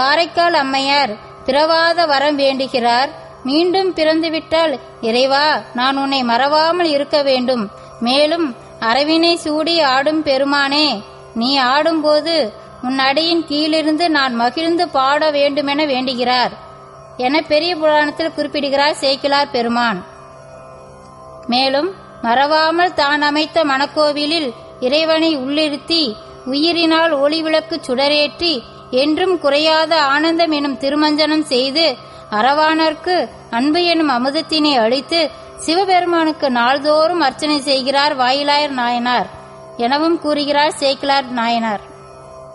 காரைக்கால் அம்மையார் பிறவாத வரம் வேண்டுகிறார் மீண்டும் பிறந்துவிட்டால் இறைவா நான் உன்னை மறவாமல் இருக்க வேண்டும் மேலும் அரவினை சூடி ஆடும் பெருமானே நீ ஆடும்போது உன் அடியின் கீழிருந்து நான் மகிழ்ந்து பாட வேண்டுமென வேண்டுகிறார் என பெரிய புராணத்தில் குறிப்பிடுகிறார் சேக்கிலார் பெருமான் மேலும் மறவாமல் தான் அமைத்த மணக்கோவிலில் இறைவனை உள்ளிருத்தி உயிரினால் ஒளிவிளக்கு சுடரேற்றி என்றும் குறையாத ஆனந்தம் எனும் திருமஞ்சனம் செய்து அரவானர்க்கு அன்பு எனும் அமுதத்தினை அளித்து சிவபெருமானுக்கு நாள்தோறும் அர்ச்சனை செய்கிறார் வாயிலாயர் நாயனார் எனவும் கூறுகிறார் சேக்கிலார் நாயனார்